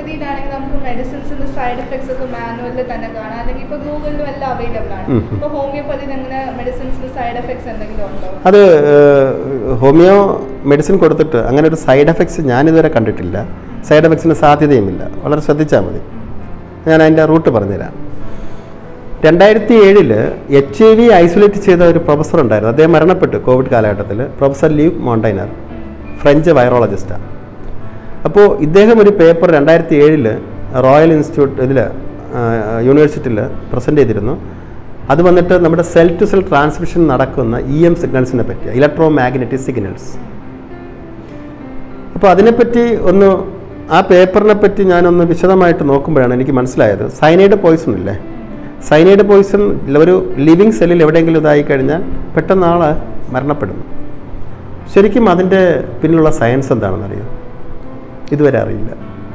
ഹോമിയോപ്പതിയിലാണെങ്കിൽ നമുക്ക് മെഡിസിൻസിന്റെ side effects ഒക്കെ മാനുവലിൽ തന്നെ കാണാം അല്ലെങ്കിൽ ഇപ്പൊ ഗൂഗിളിലും എല്ലാം അവൈലബിൾ ആണ് ഉം. അപ്പൊ ഹോമിയോപ്പതിയിൽ അങ്ങനെ മെഡിസിൻസിന്റെ സൈഡ് എഫക്ട്സ് എന്തെങ്കിലും ഉണ്ടോ അത് ഏഹ്, ഹോമിയോ മെഡിസിൻ കൊടുത്തിട്ട് അങ്ങനെ ഒരു സൈഡ് എഫക്ട്സ് ഞാനിതുവരെ കണ്ടിട്ടില്ല സൈഡ് എഫക്ട്സിന് സാധ്യതയുമില്ല വളരെ ശ്രദ്ധിച്ചാൽ മതി ഞാൻ അതിൻ്റെ റൂട്ട് പറഞ്ഞുതരാം രണ്ടായിരത്തി ഏഴില് എച്ച് ഐ വി ഐസൊലേറ്റ് ചെയ്ത ഒരു പ്രൊഫസർ ഉണ്ടായിരുന്നു അദ്ദേഹം മരണപ്പെട്ടു കോവിഡ് കാലഘട്ടത്തിൽ പ്രൊഫസർ ലീവ് മോണ്ടൈനർ ഫ്രഞ്ച് വൈറോളജിസ്റ്റാണ് അപ്പോൾ ഇദ്ദേഹം ഒരു പേപ്പർ രണ്ടായിരത്തി ഏഴിൽ റോയൽ ഇൻസ്റ്റിറ്റ്യൂട്ട് ഇതിൽ യൂണിവേഴ്സിറ്റിയിൽ പ്രസൻറ്റ് ചെയ്തിരുന്നു അത് വന്നിട്ട് നമ്മുടെ സെൽ ടു സെൽ ട്രാൻസ്മിഷൻ നടക്കുന്ന ഇ എം സിഗ്നൽസിനെ പറ്റി ഇലക്ട്രോ മാഗ്നറ്റിക് സിഗ്നൽസ് അപ്പോൾ അതിനെപ്പറ്റി ഒന്ന് ആ പേപ്പറിനെ പറ്റി ഞാനൊന്ന് വിശദമായിട്ട് നോക്കുമ്പോഴാണ് എനിക്ക് മനസ്സിലായത് സൈനൈഡ് പോയിസൺ ഇല്ലേ സൈനൈഡ് പോയിസൺ ഒരു ലിവിങ് സെല്ലിൽ എവിടെയെങ്കിലും ഇതായി കഴിഞ്ഞാൽ പെട്ടെന്ന് ആൾ മരണപ്പെടുന്നു ശരിക്കും അതിൻ്റെ പിന്നിലുള്ള സയൻസ് എന്താണെന്നറിയോ ഇതുവരെ അറിയില്ല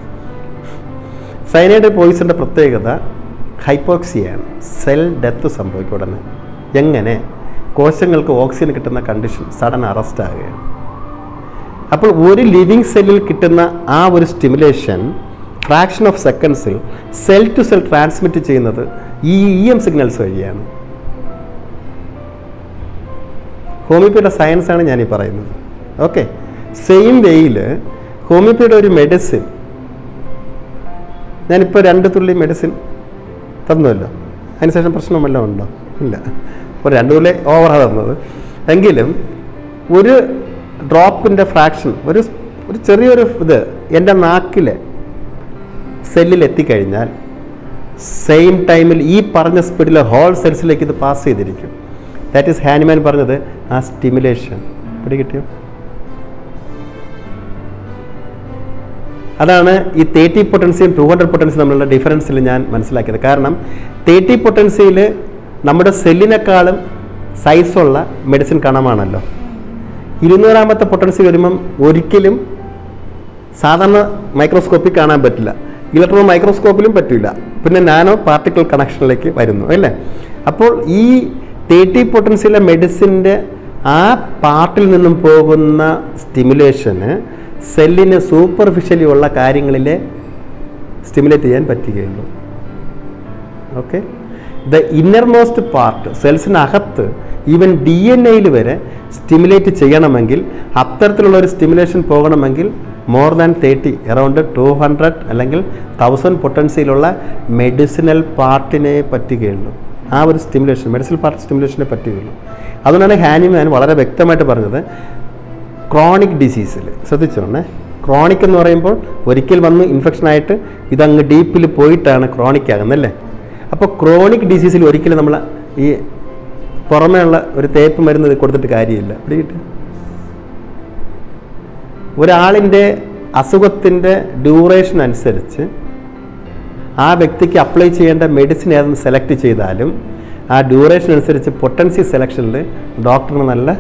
സൈനൈഡ് പോയിസൻ്റെ പ്രത്യേകത ഹൈപ്പോക്സിയാണ് സെൽ ഡെത്ത് സംഭവിക്കും ഉടനെ എങ്ങനെ കോശങ്ങൾക്ക് ഓക്സിജൻ കിട്ടുന്ന കണ്ടീഷൻ സഡൻ അറസ്റ്റ് ആകുകയാണ് അപ്പോൾ ഒരു ലിവിങ് സെല്ലിൽ കിട്ടുന്ന ആ ഒരു സ്റ്റിമുലേഷൻ ഫ്രാക്ഷൻ ഓഫ് സെക്കൻഡ്സിൽ സെൽ ടു സെൽ ട്രാൻസ്മിറ്റ് ചെയ്യുന്നത് ഈ ഇ എം സിഗ്നൽസ് വഴിയാണ് ഹോമിയോപ്പതിയുടെ സയൻസാണ് ഞാനീ പറയുന്നത് ഓക്കെ സെയിം വേയിൽ ഹോമിയോപ്പതിയുടെ ഒരു മെഡിസിൻ ഞാനിപ്പോൾ രണ്ട് തുള്ളി മെഡിസിൻ തന്നുമല്ലോ അതിനുശേഷം പ്രശ്നം വല്ലതും ഉണ്ടോ ഇല്ല ഒരു രണ്ട് തുള്ളി ഓവറാണ് തന്നത് എങ്കിലും ഒരു ഡ്രോപ്പിൻ്റെ ഫ്രാക്ഷൻ ഒരു ഒരു ചെറിയൊരു ഇത് എൻ്റെ നാക്കിലെ സെല്ലിൽ എത്തിക്കഴിഞ്ഞാൽ സെയിം ടൈമിൽ ഈ പറഞ്ഞ സ്പീഡിൽ ഹോൾ സെൽസിലേക്ക് ഇത് പാസ് ചെയ്തിരിക്കും ദാറ്റ് ഈസ് ഹാനിമാൻ പറഞ്ഞത് ആ സ്റ്റിമുലേഷൻ പിടികിട്ടിയോ അതാണ് ഈ തേർട്ടി പൊട്ടൻസിയും ടു ഹൺഡ്രഡ് പൊട്ടൻസിയും തമ്മിലുള്ള ഡിഫറൻസിൽ ഞാൻ മനസ്സിലാക്കിയത് കാരണം തേർട്ടി പൊട്ടൻസിയിൽ നമ്മുടെ സെല്ലിനേക്കാളും സൈസുള്ള മെഡിസിൻ കണമാണല്ലോ ഇരുന്നൂറാമത്തെ പൊട്ടൻസി വരുമ്പം ഒരിക്കലും സാധാരണ മൈക്രോസ്കോപ്പിൽ കാണാൻ പറ്റില്ല ഇലക്ട്രോൺ മൈക്രോസ്കോപ്പിലും പറ്റില്ല പിന്നെ നാനോ പാർട്ടിക്കിൾ കണക്ഷനിലേക്ക് വരുന്നു അല്ലേ അപ്പോൾ ഈ തേർട്ടി പൊട്ടൻസിയിലെ മെഡിസിൻ്റെ ആ പാർട്ടിൽ നിന്നും പോകുന്ന സ്റ്റിമുലേഷന് സെല്ലിന് സൂപ്പർഫിഷ്യലി ഉള്ള കാര്യങ്ങളിൽ സ്റ്റിമുലേറ്റ് ചെയ്യാൻ പറ്റുകയുള്ളൂ okay the innermost part സെൽസിനകത്ത് ഈവൻ ഡി എൻ എയിൽ വരെ സ്റ്റിമുലേറ്റ് ചെയ്യണമെങ്കിൽ അത്തരത്തിലുള്ള ഒരു സ്റ്റിമുലേഷൻ പോകണമെങ്കിൽ more than thirty around two hundred അല്ലെങ്കിൽ തൗസൻഡ് പൊട്ടൻസിയിലുള്ള മെഡിസിനൽ പാർട്ടിനെ പറ്റുകയുള്ളൂ ആ ഒരു സ്റ്റിമുലേഷൻ മെഡിസിനൽ പാർട്ട് സ്റ്റിമുലേഷനെ പറ്റുകയുള്ളൂ അതുകൊണ്ടാണ് ഹാനിമാൻ വളരെ വ്യക്തമായിട്ട് പറഞ്ഞത് ക്രോണിക് ഡിസീസിൽ ശ്രദ്ധിച്ചോണേ ക്രോണിക് എന്ന് പറയുമ്പോൾ ഒരിക്കൽ വന്ന് ഇൻഫെക്ഷനായിട്ട് ഇതങ്ങ് ഡീപ്പിൽ പോയിട്ടാണ് ക്രോണിക് ആകുന്നല്ലേ അപ്പോൾ ക്രോണിക് ഡിസീസിൽ ഒരിക്കലും നമ്മൾ ഈ പുറമേ ഉള്ള ഒരു തേപ്പ് മരുന്ന് ഇത് കൊടുത്തിട്ട് കാര്യമില്ല പിടികിട്ട് ഒരാളിൻ്റെ അസുഖത്തിൻ്റെ ഡ്യൂറേഷൻ അനുസരിച്ച് ആ വ്യക്തിക്ക് അപ്ലൈ ചെയ്യേണ്ട മെഡിസിൻ ഏതെന്ന് സെലക്ട് ചെയ്താലും ആ ഡ്യൂറേഷൻ അനുസരിച്ച് പൊട്ടൻസി സെലക്ഷനിൽ ഡോക്ടറിന് നല്ല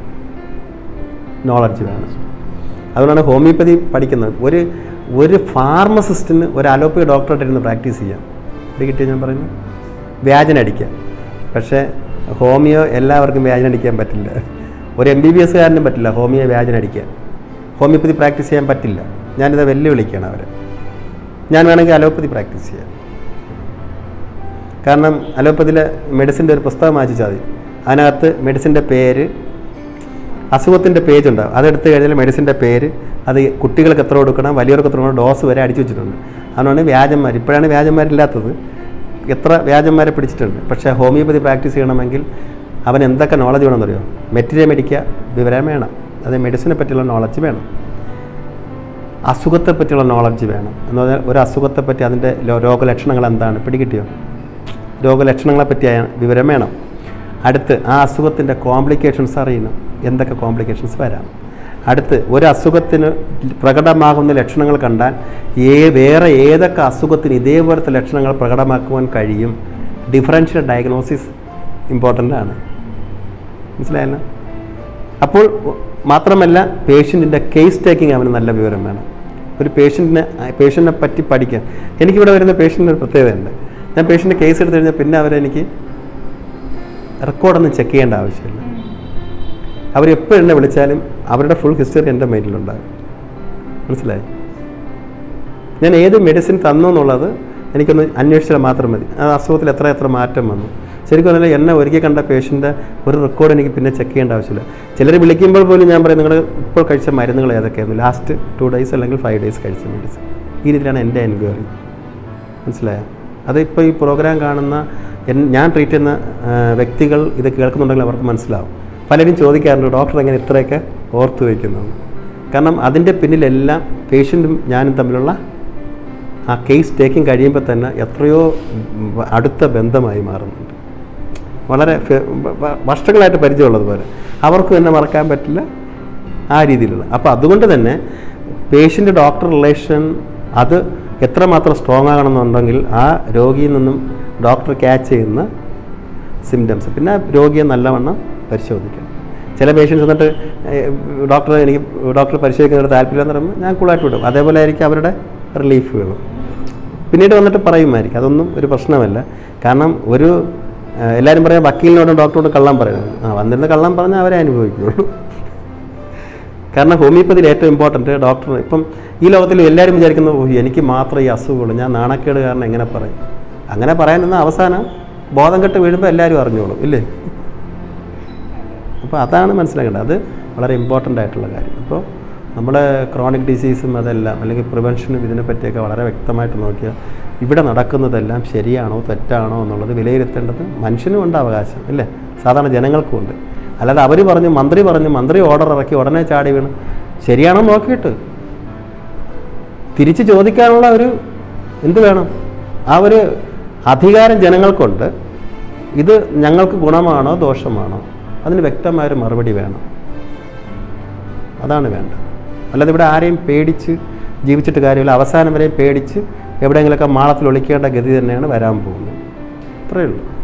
നോളജ് വേണം അതുകൊണ്ടാണ് ഹോമിയോപ്പതി പഠിക്കുന്നത് ഒരു ഒരു ഫാർമസിസ്റ്റിന് ഒരു അലോപ്പതി ഡോക്ടറായിട്ട് ഇരുന്ന് പ്രാക്ടീസ് ചെയ്യാം ഇത് കിട്ടിയ ഞാൻ പറയുന്നു വ്യാജനടിക്കാം പക്ഷേ ഹോമിയോ എല്ലാവർക്കും വ്യാജനടിക്കാൻ പറ്റില്ല ഒരു എം ബി ബി എസ്സുകാരനും പറ്റില്ല ഹോമിയോ വ്യാജനടിക്കാൻ ഹോമിയോപ്പതി പ്രാക്ടീസ് ചെയ്യാൻ പറ്റില്ല ഞാനിത് വെല്ലുവിളിക്കുകയാണ് അവരെ ഞാൻ വേണമെങ്കിൽ അലോപ്പതി പ്രാക്ടീസ് ചെയ്യാം കാരണം അലോപ്പതിയിലെ മെഡിസിൻ്റെ ഒരു പുസ്തകം വായിച്ചാൽ മതി അതിനകത്ത് മെഡിസിൻ്റെ പേര് അസുഖത്തിൻ്റെ പേജ് ഉണ്ടാവും അതെടുത്ത് കഴിഞ്ഞാൽ മെഡിസിൻ്റെ പേര് അത് കുട്ടികൾക്ക് എത്ര കൊടുക്കണം വലിയവർക്ക് എത്ര കൊടുക്കണം ഡോസ് വരെ അടിച്ചു വെച്ചിട്ടുണ്ട് അതുകൊണ്ടാണ് വ്യാജന്മാർ ഇപ്പോഴാണ് വ്യാജന്മാരില്ലാത്തത് എത്ര വ്യാജന്മാരെ പിടിച്ചിട്ടുണ്ട് പക്ഷേ ഹോമിയോപ്പതി പ്രാക്ടീസ് ചെയ്യണമെങ്കിൽ അവൻ എന്തൊക്കെ നോളജ് വേണമെന്നറിയോ മെറ്റീരിയൽ മേടിക്കുക വിവരം വേണം അത് മെഡിസിനെ പറ്റിയുള്ള നോളജ് വേണം അസുഖത്തെ പറ്റിയുള്ള നോളജ് വേണം എന്ന് പറഞ്ഞാൽ ഒരു അസുഖത്തെ പറ്റി അതിൻ്റെ ലോ- രോഗലക്ഷണങ്ങൾ എന്താണ് പിടികിട്ടിയോ രോഗലക്ഷണങ്ങളെ പറ്റി അയ- വിവരം വേണം അടുത്ത് ആ അസുഖത്തിൻ്റെ കോംപ്ലിക്കേഷൻസ് അറിയണം എന്തൊക്കെ കോംപ്ലിക്കേഷൻസ് വരാം അടുത്ത് ഒരു അസുഖത്തിന് പ്രകടമാകുന്ന ലക്ഷണങ്ങൾ കണ്ടാൽ ഏ വേറെ ഏതൊക്കെ അസുഖത്തിന് ഇതേപോലത്തെ ലക്ഷണങ്ങൾ പ്രകടമാക്കുവാൻ കഴിയും ഡിഫറൻഷ്യൽ ഡയഗ്നോസിസ് ഇമ്പോർട്ടൻ്റ് ആണ് മനസ്സിലായല്ലോ അപ്പോൾ മാത്രമല്ല പേഷ്യൻറ്റിൻ്റെ കേസ് ടേക്കിംഗ് അവന് നല്ല വിവരം വേണം ഒരു പേഷ്യൻറ്റിനെ പേഷ്യൻറ്റിനെ പറ്റി പഠിക്കാൻ എനിക്കിവിടെ വരുന്ന പേഷ്യൻറ്റിന് ഒരു പ്രത്യേകതയുണ്ട് ഞാൻ പേഷ്യൻ്റെ കേസ് എടുത്തു കഴിഞ്ഞാൽ പിന്നെ അവരെനിക്ക് റെക്കോർഡൊന്നും ചെക്ക് ചെയ്യേണ്ട ആവശ്യമില്ല അവരെപ്പോൾ എന്നെ വിളിച്ചാലും അവരുടെ ഫുൾ ഹിസ്റ്ററി എൻ്റെ മൈൻഡിലുണ്ടാകും മനസ്സിലായി ഞാൻ ഏത് മെഡിസിൻ തന്നു എന്നുള്ളത് എനിക്കൊന്ന് അന്വേഷിച്ചാൽ മാത്രം മതി ആ അസുഖത്തിൽ എത്ര എത്ര മാറ്റം വന്നു ശരിക്കും പറഞ്ഞാൽ എന്നെ ഒരിക്കൽ കണ്ട പേഷ്യൻ്റെ ഒരു റെക്കോർഡ് എനിക്ക് പിന്നെ ചെക്ക് ചെയ്യേണ്ട ആവശ്യമില്ല ചിലർ വിളിക്കുമ്പോൾ പോലും ഞാൻ പറയും നിങ്ങൾ ഇപ്പോൾ കഴിച്ച മരുന്നുകൾ ഏതൊക്കെയായിരുന്നു ലാസ്റ്റ് ടു ഡേയ്സ് അല്ലെങ്കിൽ ഫൈവ് ഡേയ്സ് കഴിച്ച മെഡിസിൻ ഈ രീതിയിലാണ് എൻ്റെ എൻക്വയറി മനസ്സിലായോ അത് ഇപ്പോൾ ഈ പ്രോഗ്രാം കാണുന്ന എൻ- ഞാൻ ട്രീറ്റ് ചെയ്യുന്ന ആ, വ്യക്തികൾ ഇത് കേൾക്കുന്നുണ്ടെങ്കിൽ അവർക്ക് മനസ്സിലാവും പലരും ചോദിക്കാറുണ്ട് ഡോക്ടർ എങ്ങനെ ഇത്രയൊക്കെ ഓർത്ത് വയ്ക്കുന്നത് കാരണം അതിൻ്റെ പിന്നിലെല്ലാം പേഷ്യൻറ്റും ഞാനും തമ്മിലുള്ള ആ കേസ് ടേക്കിംഗ് കഴിയുമ്പോൾ തന്നെ എത്രയോ ഉം, അടുത്ത ബന്ധമായി മാറുന്നുണ്ട് വളരെ ഫെ- വ- വ- വർഷങ്ങളായിട്ട് പരിചയമുള്ളതുപോലെ അവർക്കും എന്നെ മറക്കാൻ പറ്റില്ല ആ രീതിയിലുള്ള അപ്പോൾ അതുകൊണ്ട് തന്നെ പേഷ്യൻ്റ് ഡോക്ടർ റിലേഷൻ അത് എത്രമാത്രം സ്ട്രോങ് ആകണമെന്നുണ്ടെങ്കിൽ ആ രോഗിയിൽ നിന്നും ഡോക്ടർ ക്യാച്ച് ചെയ്യുന്ന സിംറ്റംസ് പിന്നെ രോഗിയെ നല്ലവണ്ണം പരിശോധിക്കണം ചില പേഷ്യൻസ് എന്നിട്ട് ഡോക്ടർ എനിക്ക് ഡോക്ടർ പരിശോധിക്കുന്നതിന് താല്പര്യമെന്ന് പറയുമ്പോൾ ഞാൻ കൂളായിട്ട് വിടും അതേപോലെ ആയിരിക്കും അവരുടെ റിലീഫുകളും പിന്നീട് വന്നിട്ട് പറയുമായിരിക്കും അതൊന്നും ഒരു പ്രശ്നമല്ല കാരണം ഒരു ആ, എല്ലാവരും പറയാം വക്കീലിനോടും ഡോക്ടറോടും കള്ളം പറയണം ആ വന്നിരുന്ന കള്ളം പറഞ്ഞാൽ അവരെ അനുഭവിക്കുകയുള്ളൂ കാരണം ഹോമിയോപ്പതിയിൽ ഏറ്റവും ഇമ്പോർട്ടൻറ്റ് ഡോക്ടർ ഇപ്പം ഈ ലോകത്തിൽ എല്ലാവരും വിചാരിക്കുന്നു "ഓ, എനിക്ക് മാത്രമേ ഈ അസുഖമുള്ളൂ ഞാൻ നാണക്കേട് കാരണം എങ്ങനെ പറയും അങ്ങനെ പറയാൻ നിന്ന അവസാനം ബോധം കെട്ട് വീഴുമ്പോൾ എല്ലാവരും അറിഞ്ഞോളും ഇല്ലേ അപ്പോൾ അതാണ് മനസ്സിലാക്കേണ്ടത് അത് വളരെ ഇമ്പോർട്ടൻ്റ് ആയിട്ടുള്ള കാര്യം അപ്പോൾ നമ്മുടെ ക്രോണിക് ഡിസീസും അതെല്ലാം അല്ലെങ്കിൽ പ്രിവെൻഷനും ഇതിനെ പറ്റിയൊക്കെ വളരെ വ്യക്തമായിട്ട് നോക്കിയാൽ ഇവിടെ നടക്കുന്നതെല്ലാം ശരിയാണോ തെറ്റാണോ എന്നുള്ളത് വിലയിരുത്തേണ്ടത് മനുഷ്യനും ഉണ്ട് അവകാശം അല്ലേ സാധാരണ ജനങ്ങൾക്കും ഉണ്ട് അല്ലാതെ അവർ പറഞ്ഞു മന്ത്രി പറഞ്ഞു മന്ത്രി ഓർഡർ ഇറക്കി ഉടനെ ചാടി വീണ് ശരിയാണോ നോക്കിയിട്ട് തിരിച്ച് ചോദിക്കാനുള്ള ഒരു എന്ത് വേണം ആ ഒരു അധികാരം ജനങ്ങൾക്കുണ്ട് ഇത് ഞങ്ങൾക്ക് ഗുണമാണോ ദോഷമാണോ അതിന് വ്യക്തമായൊരു മറുപടി വേണം അതാണ് വേണ്ടത് അല്ലാതെ ഇവിടെ ആരെയും പേടിച്ച് ജീവിച്ചിട്ട് കാര്യമില്ല അവസാനം വരെ പേടിച്ച് എവിടെയെങ്കിലുമൊക്കെ മാളത്തിൽ ഒളിക്കേണ്ട ഗതി തന്നെയാണ് വരാൻ പോകുന്നത് അത്രയേ ഉള്ളൂ